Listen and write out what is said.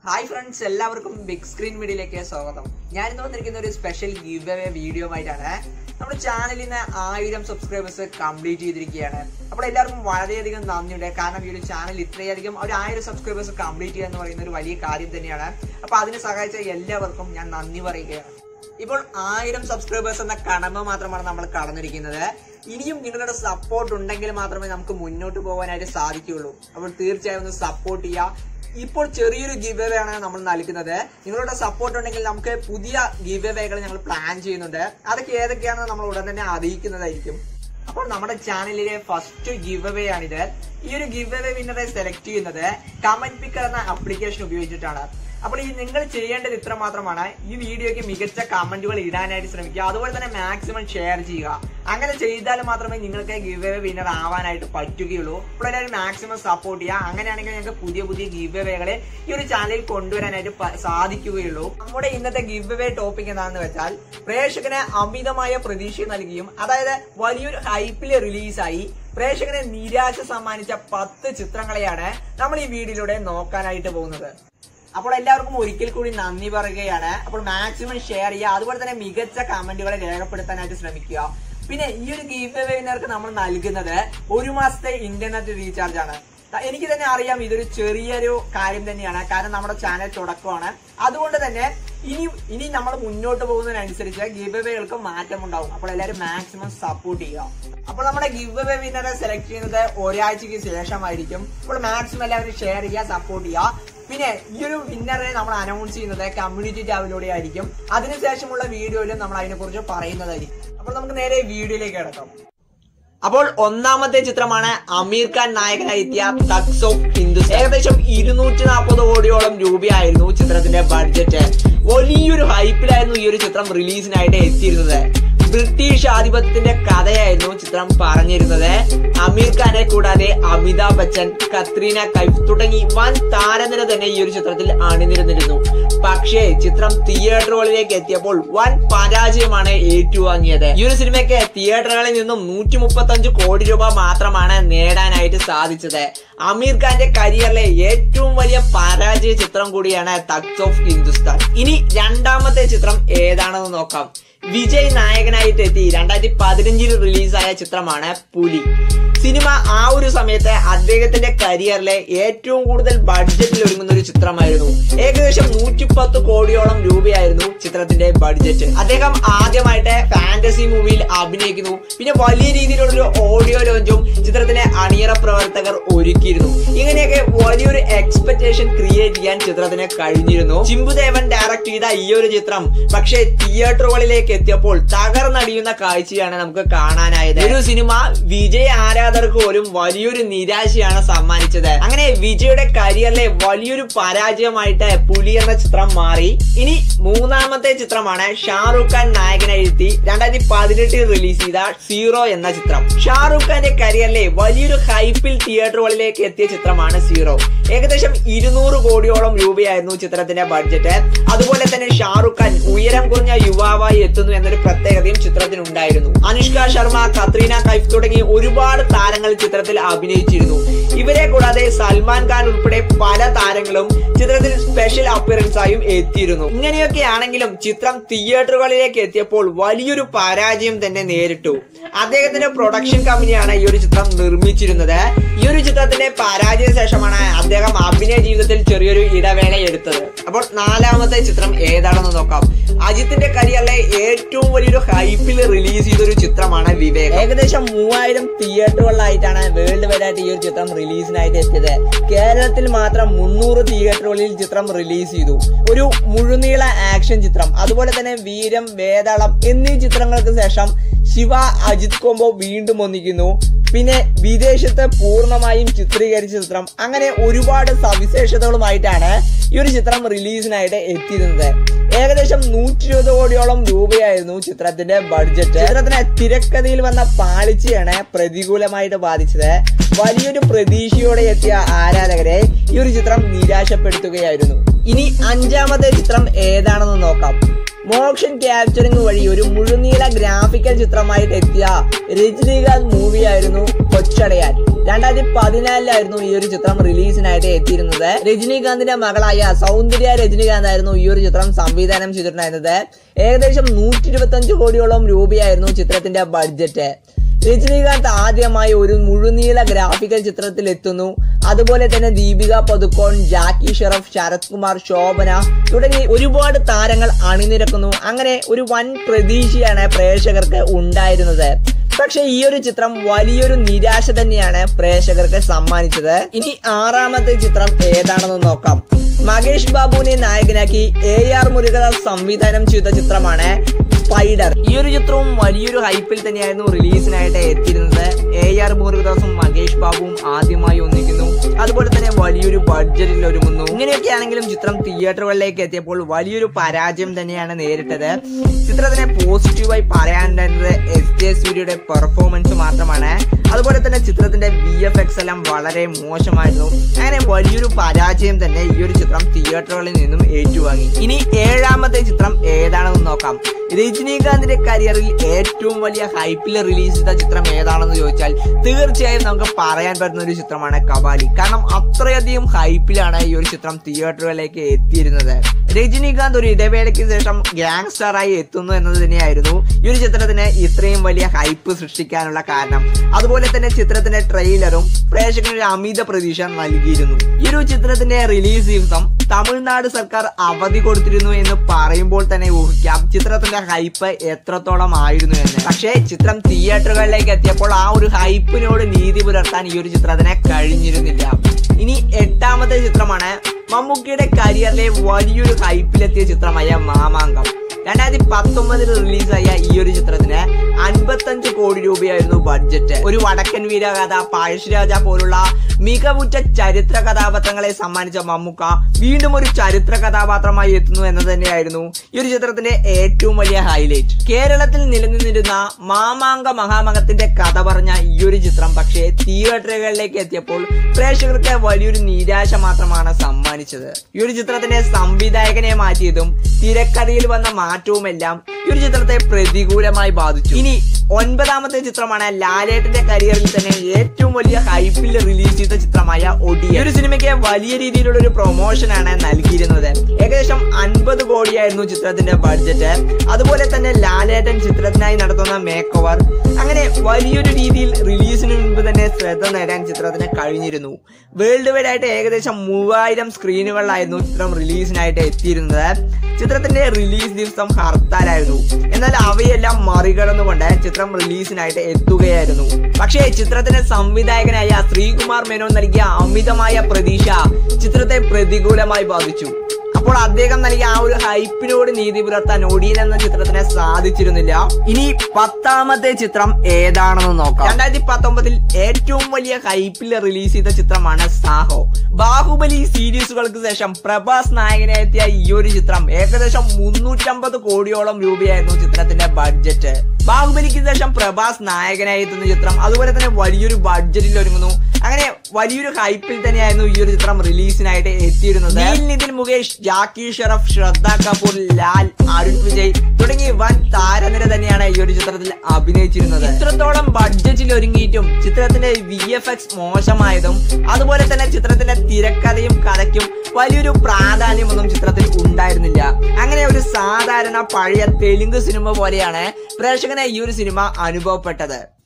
hi friends എല്ലാവർക്കും big screen മീഡിയയിലേക്ക് സ്വാഗതം ഞാനിന്ന് വന്നിരിക്കുന്ന ഒരു സ്പെഷ്യൽ ഗീവ് അവേ വീഡിയോ ആയിട്ടാണ് നമ്മുടെ ചാനലിൽ നിന്ന് ആയിരം സബ്സ്ക്രൈബേഴ്സ് കംപ്ലീറ്റ് ചെയ്തിരിക്കുകയാണ് അപ്പോൾ എല്ലാവർക്കും വളരെയധികം നന്ദിയുണ്ട് കാരണം ഈ ഒരു ചാനൽ ഇത്രയധികം ഒരു ആയിരം സബ്സ്ക്രൈബേഴ്സ് കംപ്ലീറ്റ് ചെയ്യുക എന്ന് പറയുന്ന ഒരു വലിയ കാര്യം തന്നെയാണ് അപ്പോൾ അതിന് സഹായിച്ച എല്ലാവർക്കും ഞാൻ നന്ദി പറയുകയാണ് ഇപ്പോൾ ആയിരം സബ്സ്ക്രൈബേഴ്സ് എന്ന കടമ മാത്രമാണ് നമ്മൾ കടന്നിരിക്കുന്നത് ഇനിയും നിങ്ങളുടെ സപ്പോർട്ട് ഉണ്ടെങ്കിൽ മാത്രമേ നമുക്ക് മുന്നോട്ട് പോകാനായിട്ട് സാധിക്കുകയുള്ളൂ അപ്പോൾ തീർച്ചയായും ഒന്ന് സപ്പോർട്ട് ചെയ്യുക ഇപ്പോൾ ചെറിയൊരു ഗിവ് അവേ ആണ് നമ്മൾ നൽകുന്നത് നിങ്ങളുടെ സപ്പോർട്ട് ഉണ്ടെങ്കിൽ നമുക്ക് പുതിയ ഗിവ് അവേകൾ ഞങ്ങൾ പ്ലാൻ ചെയ്യുന്നുണ്ട് അതൊക്കെ ഏതൊക്കെയാണെന്ന് നമ്മൾ ഉടൻ തന്നെ അറിയിക്കുന്നതായിരിക്കും അപ്പോൾ നമ്മുടെ ചാനലിലെ ഫസ്റ്റ് ഗിവ് അവേ ആണിത് ഈ ഒരു ഗിവ് അവേ വിന്നറെ സെലക്ട് ചെയ്യുന്നത് കമന്റ് പിക്കർ എന്ന ആപ്ലിക്കേഷൻ ഉപയോഗിച്ചിട്ടാണ് അപ്പോൾ ഈ നിങ്ങൾ ചെയ്യേണ്ടത് ഇത്ര മാത്രമാണ് ഈ വീഡിയോയ്ക്ക് മികച്ച കമന്റുകൾ ഇടാനായിട്ട് ശ്രമിക്കുക അതുപോലെ തന്നെ മാക്സിമം ഷെയർ ചെയ്യുക അങ്ങനെ ചെയ്താൽ മാത്രമേ നിങ്ങൾക്ക് ഗിവ് അവേ വിന്നർ ആവാനായിട്ട് പറ്റുകയുള്ളൂ അപ്പോൾ എല്ലാവരും മാക്സിമം സപ്പോർട്ട് ചെയ്യുക അങ്ങനെയാണെങ്കിൽ ഞങ്ങൾക്ക് പുതിയ പുതിയ ഗിവ് അവേകളെ ഈ ഒരു ചാനലിൽ കൊണ്ടുവരാനായിട്ട് പ- സാധിക്കുകയുള്ളൂ നമ്മുടെ ഇന്നത്തെ ഗിവ് അവേ ടോപ്പിക് എന്താണെന്ന് വെച്ചാൽ പ്രേക്ഷകന് അമിതമായ പ്രതീക്ഷ നൽകിയും അതായത് വലിയൊരു ഹൈപ്പിൽ റിലീസായി പ്രേക്ഷകനെ നിരാശ സമ്മാനിച്ച പത്ത് ചിത്രങ്ങളെയാണ് നമ്മൾ ഈ വീഡിയോയിലൂടെ നോക്കാനായിട്ട് പോകുന്നത് അപ്പോൾ എല്ലാവർക്കും ഒരിക്കൽ കൂടി നന്ദി പറയുകയാണ് അപ്പോൾ മാക്സിമം ഷെയർ ചെയ്യുക അതുപോലെ തന്നെ മികച്ച കമന്റുകളെ രേഖപ്പെടുത്താനായിട്ട് ശ്രമിക്കുക പിന്നെ ഈ ഒരു ഗീവ് വിന്നർക്ക് നമ്മൾ നൽകുന്നത് ഒരു മാസത്തെ ഇന്റർനെറ്റ് റീചാർജ് ആണ് ത- എനിക്ക് തന്നെ അറിയാം ഇതൊരു ചെറിയൊരു കാര്യം തന്നെയാണ് കാരണം നമ്മുടെ ചാനൽ തുടക്കമാണ് അതുകൊണ്ട് തന്നെ ഇനി ഇനി നമ്മൾ മുന്നോട്ട് പോകുന്നതിനനുസരിച്ച് ഗിവ് അവേകൾക്ക് മാറ്റം ഉണ്ടാവും അപ്പോൾ എല്ലാവരും മാക്സിമം സപ്പോർട്ട് ചെയ്യുക അപ്പോൾ നമ്മുടെ ഗിവ് അവേ വിന്നറെ സെലക്ട് ചെയ്യുന്നത് ഒരാഴ്ചക്ക് ശേഷമായിരിക്കും അപ്പോൾ മാക്സിമം എല്ലാവരും ഷെയർ ചെയ്യുക സപ്പോർട്ട് ചെയ്യുക പിന്നെ ഈ ഒരു വിന്നറെ നമ്മൾ അനൗൺസ് ചെയ്യുന്നത് കമ്മ്യൂണിറ്റി ടാബിലൂടെ ആയിരിക്കും അതിനുശേഷമുള്ള വീഡിയോയിലും നമ്മൾ അതിനെക്കുറിച്ച് പറയുന്നതായിരിക്കും അപ്പോൾ നമുക്ക് നേരെ വീഡിയോയിലേക്ക് കിടക്കാം അപ്പോൾ ഒന്നാമത്തെ ചിത്രമാണ് അമീർ ഖാൻ നായകനായി എത്തിയ തക്സ് ഓഫ് ഹിന്ദുസ്ഥാൻ ഏകദേശം ഇരുന്നൂറ്റി നാൽപ്പത് കോടിയോളം രൂപയായിരുന്നു ചിത്രത്തിന്റെ ബഡ്ജറ്റ് വലിയൊരു ഹൈപ്പിലായിരുന്നു ഈ ഒരു ചിത്രം റിലീസിനായിട്ട് എത്തിയിരുന്നത് ബ്രിട്ടീഷ് ആധിപത്യത്തിന്റെ കഥയായിരുന്നു ചിത്രം പറഞ്ഞിരുന്നത് അമീർ ഖാനെ കൂടാതെ അമിതാഭ് ബച്ചൻ കത്രീന കൈഫ് തുടങ്ങി വൻ താരനിര തന്നെ ഈ ഒരു ചിത്രത്തിൽ അണിനിരന്നിരുന്നു പക്ഷേ ചിത്രം തിയേറ്ററുകളിലേക്ക് എത്തിയപ്പോൾ വൻ പരാജയമാണ് ഏറ്റുവാങ്ങിയത് ഈ ഒരു സിനിമയ്ക്ക് തിയേറ്ററുകളിൽ നിന്നും നൂറ്റി മുപ്പത്തഞ്ച് കോടി രൂപ മാത്രമാണ് നേടാനായിട്ട് സാധിച്ചത് അമീർ ഖാന്റെ കരിയറിലെ ഏറ്റവും വലിയ പരാജയ ചിത്രം കൂടിയാണ് തക്സ് ഓഫ് ഹിന്ദുസ്ഥാൻ ഇനി രണ്ടാമത്തെ ചിത്രം ഏതാണെന്ന് നോക്കാം വിജയ് നായകനായിട്ട് എത്തി രണ്ടായിരത്തി പതിനഞ്ചിൽ റിലീസായ ചിത്രമാണ് പുലി സിനിമ ആ ഒരു സമയത്ത് അദ്ദേഹത്തിന്റെ കരിയറിലെ ഏറ്റവും കൂടുതൽ ബഡ്ജറ്റിൽ ഒരുങ്ങുന്ന ഒരു ചിത്രമായിരുന്നു ഏകദേശം നൂറ്റി പത്ത് കോടിയോളം രൂപയായിരുന്നു ചിത്രത്തിന്റെ ബഡ്ജറ്റ് അദ്ദേഹം ആദ്യമായിട്ട് ഫാന്റസി മൂവിയിൽ അഭിനയിക്കുന്നു പിന്നെ വലിയ രീതിയിലുള്ള ഒരു ഓഡിയോ ലോഞ്ചും ചിത്രത്തിന്റെ അണിയറ പ്രവർത്തകർ ഒരുക്കിയിരുന്നു ഇങ്ങനെയൊക്കെ വലിയൊരു എക്സ്പെക്ടേഷൻ ക്രിയേറ്റ് ചെയ്യാൻ ചിത്രത്തിന് കഴിഞ്ഞിരുന്നു ചിമ്പുദേവൻ ഡയറക്ട് ചെയ്ത ഈ ഒരു ചിത്രം പക്ഷേ തിയേറ്ററുകളിലേക്ക് എത്തിയപ്പോൾ തകർന്നടിയുന്ന കാഴ്ചയാണ് നമുക്ക് കാണാനായത് ഒരു സിനിമ വിജയ് ആരാധകർക്ക് പോലും വലിയൊരു നിരാശയാണ് സമ്മാനിച്ചത് അങ്ങനെ വിജയുടെ കരിയറിലെ വലിയൊരു പരാജയമായിട്ട് പുലി എന്ന ചിത്രം മാറി ഇനി മൂന്നാമത്തെ ചിത്രമാണ് ഷാറൂഖ് ഖാൻ നായകനായി എത്തി രണ്ടായിരത്തി പതിനെട്ടിൽ റിലീസ് ചെയ്ത സീറോ എന്ന ചിത്രം ഷാറൂഖ് ഖാന്റെ കരിയറിലെ വലിയൊരു ഹൈപ്പിൽ തിയേറ്ററുകളിലേക്ക് എത്തിയ ചിത്രമാണ് സീറോ ഏകദേശം ഇരുന്നൂറ് കോടിയോളം രൂപയായിരുന്നു ചിത്രത്തിന്റെ ബഡ്ജറ്റ് അതുപോലെ തന്നെ ഷാറൂഖ് ഖാൻ ഉയരം കുറഞ്ഞ യുവാവായി എത്തുന്നു എന്നൊരു പ്രത്യേകതയും ചിത്രത്തിനുണ്ടായിരുന്നു അനുഷ്ക ശർമ്മ കത്രീന കൈഫ് തുടങ്ങി ഒരുപാട് താരങ്ങൾ ചിത്രത്തിൽ അഭിനയിച്ചിരുന്നു ഇവരെ കൂടാതെ സൽമാൻ ഖാൻ ഉൾപ്പെടെ പല താരങ്ങളും ചിത്രത്തിൽ സ്പെഷ്യൽ അപ്പിയറൻസ് ആയും എത്തിയിരുന്നു ഇങ്ങനെയൊക്കെ ആണെങ്കിലും ചിത്രം തിയേറ്ററുകളിലേക്ക് എത്തിയപ്പോൾ വലിയൊരു പരാജയം തന്നെ നേരിട്ടു അദ്ദേഹത്തിന്റെ പ്രൊഡക്ഷൻ കമ്പനിയാണ് ഈ ഒരു ചിത്രം നിർമ്മിച്ചിരുന്നത് ഈ ഒരു ചിത്രത്തിന്റെ പരാജയ ശേഷമാണ് അദ്ദേഹം അഭിനയ ജീവിതത്തിൽ ചെറിയൊരു ഇടവേള എടുത്തത് അപ്പോൾ നാലാമത്തെ ചിത്രം ഏതാണെന്ന് നോക്കാം അജിത്തിന്റെ കരിയറിലെ ഏറ്റവും വലിയൊരു ഹൈപ്പിൽ റിലീസ് ചെയ്ത ഒരു ചിത്രമാണ് വിവേക് ഏകദേശം മൂവായിരം തിയേറ്ററുകളിലായിട്ടാണ് വേൾഡ് വൈഡ് ആയിട്ട് ഈ ഒരു ചിത്രം റിലീസിനായിട്ട് എത്തിയത് കേരളത്തിൽ മാത്രം മുന്നൂറ് തിയേറ്ററുകളിൽ ചിത്രം റിലീസ് ചെയ്തു ഒരു മുഴുനീള ആക്ഷൻ ചിത്രം അതുപോലെ തന്നെ വീരം വേതാളം എന്നീ ചിത്രങ്ങൾക്ക് ശേഷം ശിവ അജിത് കോംബോ വീണ്ടും ഒന്നിക്കുന്നു പിന്നെ വിദേശത്ത് പൂർണ്ണമായും ചിത്രീകരിച്ച ചിത്രം അങ്ങനെ ഒരുപാട് സവിശേഷതകളുമായിട്ടാണ് ഈ ഒരു ചിത്രം റിലീസിനായിട്ട് എത്തിയിരുന്നത് ഏകദേശം നൂറ്റി ഇരുപത് കോടിയോളം രൂപയായിരുന്നു ചിത്രത്തിന്റെ ബഡ്ജറ്റ് ചിത്രത്തിന് തിരക്കഥയിൽ വന്ന പാളിച്ചയാണ് പ്രതികൂലമായിട്ട് ബാധിച്ചത് വലിയൊരു പ്രതീക്ഷയോടെ എത്തിയ ആരാധകരെ ഈ ഒരു ചിത്രം നിരാശപ്പെടുത്തുകയായിരുന്നു ഇനി അഞ്ചാമത്തെ ചിത്രം ഏതാണെന്ന് നോക്കാം മോഷൻ ക്യാപ്ചറിംഗ് വഴി ഒരു മുഴുനീള ഗ്രാഫിക്കൽ ചിത്രമായിട്ട് എത്തിയ രജനീകാന്ത് മൂവിയായിരുന്നു കൊച്ചടയാൻ രണ്ടായിരത്തി പതിനാലിലായിരുന്നു ഈ ഒരു ചിത്രം റിലീസിനായിട്ട് എത്തിയിരുന്നത് രജനീകാന്തിന്റെ മകളായ സൗന്ദര്യ രജനീകാന്ത് ആയിരുന്നു ഈ ഒരു ചിത്രം സംവിധാനം ചെയ്തിട്ടുണ്ടായിരുന്നത് ഏകദേശം നൂറ്റി ഇരുപത്തി അഞ്ച് കോടിയോളം രൂപയായിരുന്നു ചിത്രത്തിന്റെ ബഡ്ജറ്റ് രജനീകാന്ത് ആദ്യമായി ഒരു മുഴുനീള ഗ്രാഫിക്കൽ ചിത്രത്തിൽ എത്തുന്നു അതുപോലെ തന്നെ ദീപിക പതുക്കോൺ ജാക്കി ഷെറഫ് ശരത് കുമാർ ശോഭന തുടങ്ങി ഒരുപാട് താരങ്ങൾ അണിനിരക്കുന്നു അങ്ങനെ ഒരു വൻ പ്രതീക്ഷയാണ് പ്രേക്ഷകർക്ക് ഉണ്ടായിരുന്നത് പക്ഷെ ഈ ഒരു ചിത്രം വലിയൊരു നിരാശ തന്നെയാണ് പ്രേക്ഷകർക്ക് സമ്മാനിച്ചത് ഇനി ആറാമത്തെ ചിത്രം ഏതാണെന്ന് നോക്കാം മകേഷ് ബാബുവിനെ നായകനാക്കി എ ആർ മുരുകദാസ് സംവിധാനം ചെയ്ത ചിത്രമാണ് സ്പൈഡർ ഈ ഒരു ചിത്രവും വലിയൊരു ഹൈപ്പിൽ തന്നെയായിരുന്നു റിലീസിനായിട്ട് എത്തിയിരുന്നത് എ ആർ മുരുകദാസും മകേഷ് ബാബുവും ആദ്യമായി ഒന്നിക്കുന്നു അതുപോലെ തന്നെ വലിയൊരു ബഡ്ജറ്റിൽ ഒരുങ്ങുന്നു ഇങ്ങനെയൊക്കെ ആണെങ്കിലും ചിത്രം തിയേറ്ററുകളിലേക്ക് എത്തിയപ്പോൾ വലിയൊരു പരാജയം തന്നെയാണ് നേരിട്ടത് ചിത്രത്തിനെ പോസിറ്റീവായി പറയാനുണ്ടായിരുന്നത് എസ് ജെ സൂര്യയുടെ പെർഫോമൻസ് മാത്രമാണ് അതുപോലെ തന്നെ ചിത്രത്തിന്റെ വി എഫ് എക്സ് എല്ലാം വളരെ മോശമായിരുന്നു അങ്ങനെ വലിയൊരു പരാജയം തന്നെ ഈ ഒരു ചിത്രം തിയേറ്ററുകളിൽ നിന്നും ഏറ്റുവാങ്ങി ഇനി ഏഴാമത്തെ ചിത്രം ഏതാണെന്ന് നോക്കാം രജനീകാന്തിന്റെ കരിയറിൽ ഏറ്റവും വലിയ ഹൈപ്പിൽ റിലീസ് ചെയ്ത ചിത്രം ഏതാണെന്ന് ചോദിച്ചാൽ തീർച്ചയായും നമുക്ക് പറയാൻ പറ്റുന്ന ഒരു ചിത്രമാണ് കബാലി കാരണം അത്രയധികം ഹൈപ്പിലാണ് ഈ ഒരു ചിത്രം തിയേറ്ററുകളിലേക്ക് എത്തിയിരുന്നത് രജനീകാന്ത് ഒരു ഇടവേളയ്ക്ക് ശേഷം ഗ്യാങ്സ്റ്ററായി എത്തുന്നു എന്നത് തന്നെയായിരുന്നു ഈ ഒരു ചിത്രത്തിന് ഇത്രയും വലിയ ഹൈപ്പ് സൃഷ്ടിക്കാനുള്ള കാരണം അതുപോലെ തന്നെ ചിത്രത്തിന്റെ ട്രെയിലറും പ്രേക്ഷകന് ഒരു അമിത പ്രതീക്ഷ നൽകിയിരുന്നു ഈ ഒരു ചിത്രത്തിന്റെ റിലീസ് ദിവസം തമിഴ്നാട് സർക്കാർ അവധി കൊടുത്തിരുന്നു എന്ന് പറയുമ്പോൾ തന്നെ ഊഹിക്കാം ചിത്രത്തിന്റെ ഹൈപ്പ് എത്രത്തോളം ആയിരുന്നു എന്ന് പക്ഷേ ചിത്രം തിയേറ്ററുകളിലേക്ക് എത്തിയപ്പോൾ ആ ഒരു ഹൈപ്പിനോട് നീതി പുലർത്താൻ ഈ ഒരു ചിത്രത്തിന് കഴിഞ്ഞിരുന്നില്ല ഇനി എട്ടാമത്തെ ചിത്രമാണ് മമ്മൂക്കിയുടെ കരിയറിലെ വലിയൊരു ഹൈപ്പിലെത്തിയ ചിത്രമായ മാമാങ്കം രണ്ടായിരത്തി പത്തൊമ്പതിൽ റിലീസായ ഈ ഒരു ചിത്രത്തിന് അൻപത്തഞ്ച് കോടി രൂപയായിരുന്നു ബഡ്ജറ്റ് ഒരു വടക്കൻ വീരകഥ പഴശ്ശിരാജ പോലുള്ള മികവുറ്റ ചരിത്ര കഥാപാത്രങ്ങളെ സമ്മാനിച്ച മമ്മൂക്ക വീണ്ടും ഒരു ചരിത്ര കഥാപാത്രമായി എത്തുന്നു എന്നത് തന്നെയായിരുന്നു ഈ ഒരു ചിത്രത്തിന്റെ ഏറ്റവും വലിയ ഹൈലൈറ്റ് കേരളത്തിൽ നിലനിന്നിരുന്ന മാമാങ്ക മഹാമകത്തിന്റെ കഥ പറഞ്ഞ ഈ ഒരു ചിത്രം പക്ഷേ തിയേറ്ററുകളിലേക്ക് എത്തിയപ്പോൾ പ്രേക്ഷകർക്ക് വലിയൊരു നിരാശ മാത്രമാണ് സമ്മാനിച്ചത് ഈ ഒരു ചിത്രത്തിന്റെ സംവിധായകനെ മാറ്റിയതും തിരക്കഥയിൽ വന്ന മാറ്റവുമെല്ലാം ഈ ഒരു ചിത്രത്തെ പ്രതികൂലമായി ബാധിച്ചു ഇനി ഒൻപതാമത്തെ ചിത്രമാണ് ലാലേട്ടന്റെ കരിയറിൽ തന്നെ ഏറ്റവും വലിയ ഹൈപ്പിൽ റിലീസ് ചെയ്ത ചിത്രമായ ഒടി ഈ ഒരു സിനിമയ്ക്ക് വലിയ രീതിയിലുള്ള ഒരു പ്രൊമോഷനാണ് നൽകിയിരുന്നത് ഏകദേശം അൻപത് കോടിയായിരുന്നു ചിത്രത്തിന്റെ ബഡ്ജറ്റ് അതുപോലെ തന്നെ ലാലേട്ടൻ ചിത്രത്തിനായി നടത്തുന്ന മേക്ക് ഓവർ അങ്ങനെ വലിയൊരു രീതിയിൽ റിലീസിന് മുൻപ് തന്നെ ശ്രദ്ധ നേടാൻ ചിത്രത്തിന് കഴിഞ്ഞിരുന്നു വേൾഡ് വൈഡ് ആയിട്ട് ഏകദേശം മൂവായിരം സ്ക്രീനുകളിലായിരുന്നു ചിത്രം റിലീസിനായിട്ട് എത്തിയിരുന്നത് ചിത്രത്തിന്റെ റിലീസ് ദിവസം ഹർത്താലായിരുന്നു എന്നാൽ അവയെല്ലാം മറികടന്നുകൊണ്ട് ചിത്രം റിലീസിനായിട്ട് എത്തുകയായിരുന്നു പക്ഷേ ചിത്രത്തിന്റെ സംവിധായകനായ ശ്രീകുമാർ മേനോൻ നൽകിയ അമിതമായ പ്രതീക്ഷ ചിത്രത്തെ പ്രതികൂലമായി ബാധിച്ചു അപ്പോൾ അദ്ദേഹം നൽകിയ ആ ഒരു ഹൈപ്പിനോട് നീതി പുലർത്താൻ ഒടിയൻ എന്ന ചിത്രത്തിന് സാധിച്ചിരുന്നില്ല ഇനി പത്താമത്തെ ചിത്രം ഏതാണെന്ന് നോക്കാം രണ്ടായിരത്തി പത്തൊമ്പതിൽ ഏറ്റവും വലിയ ഹൈപ്പിൽ റിലീസ് ചെയ്ത ചിത്രമാണ് സാഹോ ബാഹുബലി സീരീസുകൾക്ക് ശേഷം പ്രഭാസ് നായകനായി എത്തിയ ഈ ഒരു ചിത്രം ഏകദേശം മുന്നൂറ്റമ്പത് കോടിയോളം രൂപയായിരുന്നു ചിത്രത്തിന്റെ ബഡ്ജറ്റ് ബാഹുബലിക്ക് ശേഷം പ്രഭാസ് നായകനായി എത്തുന്ന ചിത്രം അതുപോലെ തന്നെ വലിയൊരു ബഡ്ജറ്റിൽ ഒരുങ്ങുന്നു അങ്ങനെ വലിയൊരു ഹൈപ്പിൽ തന്നെയായിരുന്നു ഈ ഒരു ചിത്രം റിലീസിനായിട്ട് എത്തിയിരുന്നത് നീൽ നിതിൻ മുകേഷ് ജാക്കി ഷറഫ് ശ്രദ്ധ കപൂർ ലാൽ അരുൺ വിജയ് തുടങ്ങി വൻ താരനിര തന്നെയാണ് ഈ ഒരു ചിത്രത്തിൽ അഭിനയിച്ചിരുന്നത് ഇത്രത്തോളം ബഡ്ജറ്റിൽ ഒരുങ്ങിയിട്ടും ചിത്രത്തിന്റെ വി എഫ് എക്സ് മോശമായതും അതുപോലെ തന്നെ ചിത്രത്തിന്റെ തിരക്കഥയും കഥയ്ക്കും വലിയൊരു പ്രാധാന്യമൊന്നും ചിത്രത്തിൽ ഉണ്ടായിരുന്നില്ല അങ്ങനെ ഒരു സാധാരണ പഴയ തെലുങ്ക് സിനിമ പോലെയാണ് പ്രേക്ഷകനെ ഈ ഒരു സിനിമ അനുഭവപ്പെട്ടത്